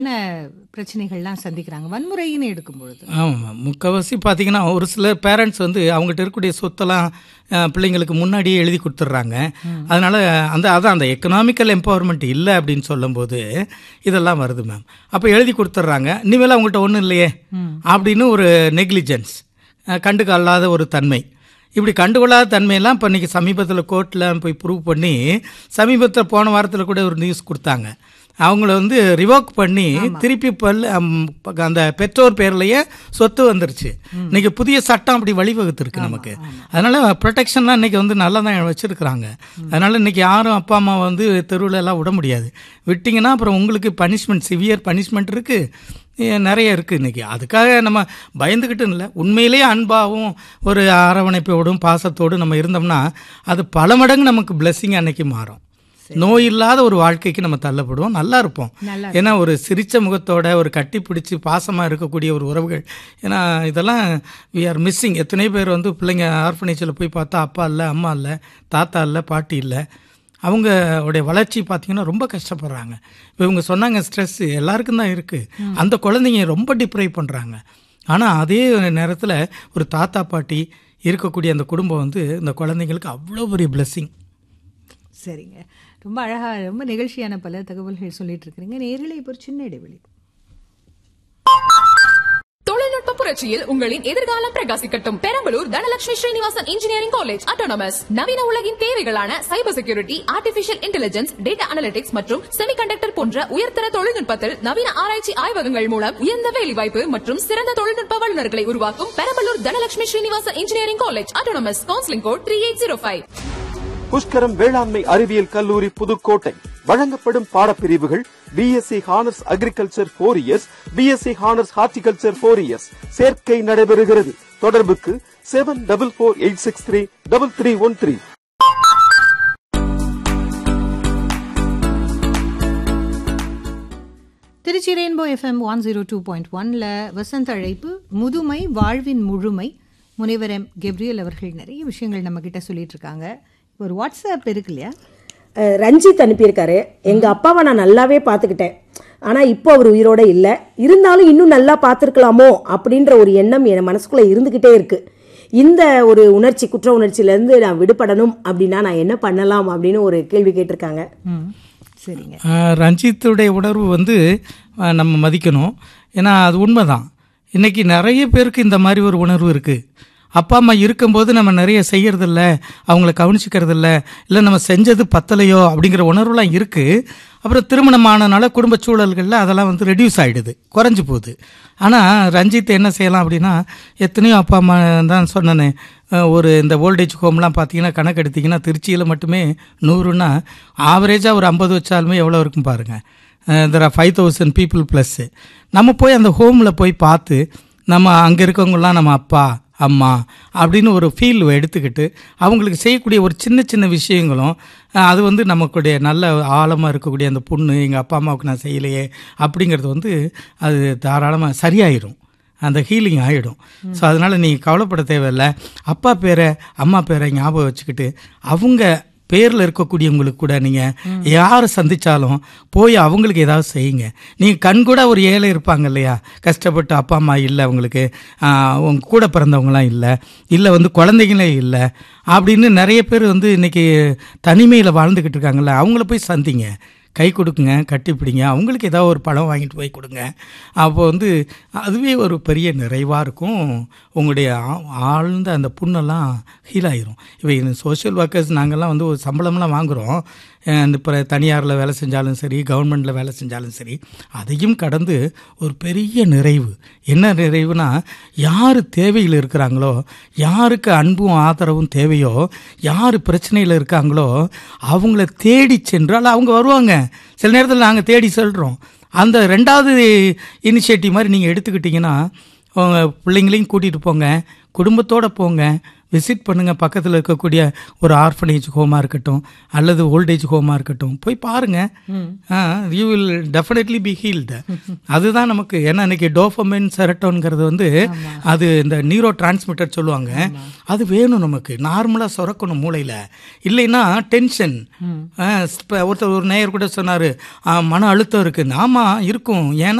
என்ன பிரச்சனைகள்லாம் சந்திக்கிறாங்க வன்முறைன்னு எடுக்கும்பொழுது ஆமாம் முக்கால்வாசி பார்த்தீங்கன்னா ஒரு சில பேரண்ட்ஸ் வந்து அவங்ககிட்ட இருக்கக்கூடிய சொத்தெல்லாம் அஹ், பிள்ளைங்களுக்கு முன்னாடியே எழுதி கொடுத்துட்றாங்க அதனால அந்த அதான் அந்த எக்கனாமிக்கல் எம்பவர்மெண்ட் இல்லை அப்படின்னு சொல்லும்போது இதெல்லாம் வருது மேம் அப்போ எழுதி கொடுத்துட்றாங்க இனிமேல் அவங்ககிட்ட ஒன்றும் இல்லையே அப்படின்னு ஒரு நெக்லிஜென்ஸ் கண்டுகொள்ளாத ஒரு தன்மை இப்படி கண்டுகொள்ளாத தன்மையெல்லாம் இப்போ இன்னைக்கு சமீபத்தில் கோர்ட்டில் போய் ப்ரூவ் பண்ணி சமீபத்தில் போன வாரத்தில் கூட ஒரு நியூஸ் கொடுத்தாங்க அவங்கள வந்து ரிவோக் பண்ணி திருப்பி பல் அம், ப- அந்த பெற்றோர் பேர்லயே சொத்து வந்துருச்சு இன்னைக்கு புதிய சட்டம் அப்படி வழிவகுத்திருக்கு நமக்கு அதனால ப்ரொடெக்ஷன்லாம் இன்னைக்கு வந்து நல்லா தான் வச்சிருக்கிறாங்க அதனால இன்னைக்கு யாரும் அப்பா அம்மா வந்து தெருவில் எல்லாம் விட முடியாது விட்டீங்கன்னா அப்புறம் உங்களுக்கு பனிஷ்மெண்ட் சிவியர் பனிஷ்மெண்ட் இருக்கு ஏ, நிறைய இருக்கு இன்னைக்கு அதுக்காக நம்ம பயந்துக்கிட்டு இல்லை உண்மையிலேயே அன்பாகவும் ஒரு அரவணைப்போடும் பாசத்தோடும் நம்ம இருந்தோம்னா அது பல மடங்கு நமக்கு பிளெஸ்ஸிங் அன்னைக்கு மாறும் நோய் இல்லாத ஒரு வாழ்க்கைக்கு நம்ம தள்ளப்படுவோம் நல்லா இருப்போம் நல்லா ஏன்னா ஒரு சிரிச்ச முகத்தோட ஒரு கட்டி பிடிச்சி பாசமாக இருக்கக்கூடிய ஒரு உறவுகள் ஏன்னா இதெல்லாம் வி ஆர் மிஸ்ஸிங் எத்தனையோ பேர் வந்து பிள்ளைங்க ஆர்ஃபனேஜில் போய் பார்த்தா அப்பா இல்லை அம்மா இல்லை தாத்தா இல்லை பாட்டி இல்லை அவங்க உடைய வளர்ச்சி பார்த்தீங்கன்னா ரொம்ப கஷ்டப்படுறாங்க இப்போ இவங்க சொன்னாங்க ஸ்ட்ரெஸ் எல்லாருக்கும் தான் இருக்குது அந்த குழந்தைங்க ரொம்ப டிப்ரைவ் பண்ணுறாங்க ஆனால் அதே நேரத்தில் ஒரு தாத்தா பாட்டி இருக்கக்கூடிய அந்த குடும்பம் வந்து இந்த குழந்தைங்களுக்கு அவ்வளோ பெரிய blessing சரிங்க ரொம்ப அழகா ரொம்ப நிகழ்ச்சியான பல தகவல்கள் சொல்லிட்டு இருக்கிறீங்க நேரில் இப்போ ஒரு சின்ன இடைவெளி தொழில்நுட்ப புரட்சியில் உங்களின் எதிர்காலம் பிரகாசிக்கட்டும் Perambalur Dhanalakshmi Srinivasan engineering college autonomous நவீன உலகின் தேவைகளான cyber security artificial intelligence data analytics மற்றும் செமிகண்டக்டர் போன்ற உயர்தர தொழில்நுட்பத்தில் நவீன ஆராய்ச்சி ஆய்வகங்கள் மூலம் உயர்ந்த வேலைவாய்ப்பு மற்றும் சிறந்த தொழில்நுட்ப வல்லுநர்களை உருவாக்கும் Perambalur Dhanalakshmi Srinivasan engineering college autonomous counselling code three eight zero five Pushkaram வேளாண்மை அறிவியல் கல்லூரி புதுக்கோட்டை வழங்கப்படும் பாடப்பிரிவுகள் BSc honours agriculture four years BSc honours horticulture four years சேர்க்கை நடைபெறுகிறது தொடர்புக்கு seven double four eight six three double three one three Trichy Rainbow FM one zero two point ஒன்ல வசந்த அழைப்பு முதுமை வாழ்வின் முழுமை முனைவர் எம் கெப்ரியல் அவர்கள் நிறைய விஷயங்கள் நம்ம கிட்ட சொல்லிட்டு இருக்காங்க இப்போ ஒரு வாட்ஸ்அப் இருக்கு இல்லையா அஹ் ரஞ்சித் அனுப்பியிருக்காரு எங்க அப்பாவை நான் நல்லாவே பார்த்துக்கிட்டேன் ஆனா இப்போ அவர் உயிரோட இல்லை இருந்தாலும் இன்னும் நல்லா பார்த்துருக்கலாமோ அப்படின்ற ஒரு எண்ணம் என் மனசுக்குள்ள இருந்துகிட்டே இருக்கு இந்த ஒரு உணர்ச்சி குற்ற உணர்ச்சியிலேருந்து நான் விடுபடணும் அப்படின்னா நான் என்ன பண்ணலாம் அப்படின்னு ஒரு கேள்வி கேட்டிருக்காங்க ம் சரிங்க ஆஹ் ரஞ்சித்துடைய உணர்வு வந்து ஆஹ் நம்ம மதிக்கணும் ஏன்னா அது உண்மைதான் இன்னைக்கு நிறைய பேருக்கு இந்த மாதிரி ஒரு உணர்வு இருக்குது அப்பா அம்மா இருக்கும்போது நம்ம நிறைய செய்யறதில்ல அவங்கள கவனிச்சுக்கிறதில்ல இல்லை நம்ம செஞ்சது பத்தலையோ அப்படிங்கிற உணர்வுலாம் இருக்குது அப்புறம் திருமணம் ஆனனால குடும்ப சூழல்களில் அதெல்லாம் வந்து ரெடியூஸ் ஆகிடுது குறைஞ்சு போகுது ஆனால் ரஞ்சித் என்ன செய்யலாம் அப்படின்னா எத்தனையோ அப்பா அம்மா தான் சொன்னனே அஹ் ஒரு இந்த ஓல்டேஜ் ஹோம்லாம் பார்த்தீங்கன்னா கணக்கு எடுத்தீங்கன்னா திருச்சியில் மட்டுமே நூறுனா ஆவரேஜாக ஒரு ஐம்பது வச்சாலுமே எவ்வளோ இருக்கும் பாருங்கள் there are five thousand people plus நம்ம போய் அந்த ஹோமில் போய் பார்த்து நம்ம அங்கே இருக்கவங்களாம் நம்ம அப்பா அம்மா அப்படின்னு ஒரு ஃபீல் எடுத்துக்கிட்டு அவங்களுக்கு செய்யக்கூடிய ஒரு சின்ன சின்ன விஷயங்களும் அஹ், அது வந்து நமக்குடைய நல்ல ஆழமாக இருக்கக்கூடிய அந்த புண்ணு எங்கள் அப்பா அம்மாவுக்கு நான் செய்யலையே அப்படிங்கிறது வந்து அது தாராளமாக சரியாயிரும் அந்த ஹீலிங் ஆகிடும் ஸோ அதனால் நீங்கள் கவலைப்பட தேவையில்லை அப்பா பேரை அம்மா பேரை ஞாபகம் வச்சுக்கிட்டு அவங்க பேரில் இருக்கக்கூடியவங்களுக்கு கூட நீங்கள் யாரை சந்திச்சாலும் போய் அவங்களுக்கு ஏதாவது செய்யுங்க நீங்கள் கண் கூட ஒரு ஏழை இருப்பாங்க இல்லையா கஷ்டப்பட்டு அப்பா அம்மா இல்லை அவங்களுக்கு ஆஹ், உங்க கூட பிறந்தவங்களாம் இல்லை இல்லை வந்து குழந்தைங்களே இல்லை அப்படின்னு நிறைய பேர் வந்து இன்னைக்கு தனிமையில் வாழ்ந்துக்கிட்டு இருக்காங்கல்ல அவங்கள போய் சந்திங்க கை கொடுக்குங்க கட்டிப்பிடிங்க அவங்களுக்கு ஏதாவது ஒரு பழம் வாங்கிட்டு போய் கொடுங்க அப்போ வந்து அதுவே ஒரு பெரிய நிறைவாக இருக்கும் உங்களுடைய ஆ- ஆழ்ந்த அந்த புண்ணெல்லாம் ஹீல் ஆயிரும் இப்போ இந்த சோஷியல் ஒர்க்கர்ஸ் நாங்கள்லாம் வந்து ஒரு சம்பளம்லாம் வாங்குகிறோம் இப்போ தனியாரில் வேலை செஞ்சாலும் சரி கவர்மெண்ட்டில் வேலை செஞ்சாலும் சரி அதையும் கடந்து ஒரு பெரிய நிறைவு என்ன நிறைவுனா யார் தேவையில் இருக்கிறாங்களோ யாருக்கு அன்பும் ஆதரவும் தேவையோ யார் பிரச்சனையில் இருக்காங்களோ அவங்கள தேடி சென்றால் அவங்க வருவாங்க சில நேரத்தில் நாங்கள் தேடி செல்கிறோம் அந்த ரெண்டாவது இனிஷியேட்டிவ் மாதிரி நீங்கள் எடுத்துக்கிட்டிங்கன்னா உங்க பிள்ளைங்களையும் கூட்டிகிட்டு போங்க குடும்பத்தோடு போங்க விசிட் பண்ணுங்க பக்கத்தில் இருக்கக்கூடிய ஒரு ஆர்ஃபனேஜ் ஹோமாக இருக்கட்டும் அல்லது ஓல்டேஜ் ஹோமாக இருக்கட்டும் போய் பாருங்க you will definitely be healed அதுதான் நமக்கு ஏன்னா இன்னைக்கு டோஃபமின் செரட்டோன்ங்கிறது வந்து அது இந்த நியூரோ டிரான்ஸ்மிட்டர் சொல்லுவாங்க அது வேணும் நமக்கு நார்மலாக சுரக்கணும் மூளையில் இல்லைன்னா டென்ஷன் ஒருத்தர் ஒரு நேயர் கூட சொன்னார் மன அழுத்தம் இருக்கு ஆமா இருக்கும் ஏன்னா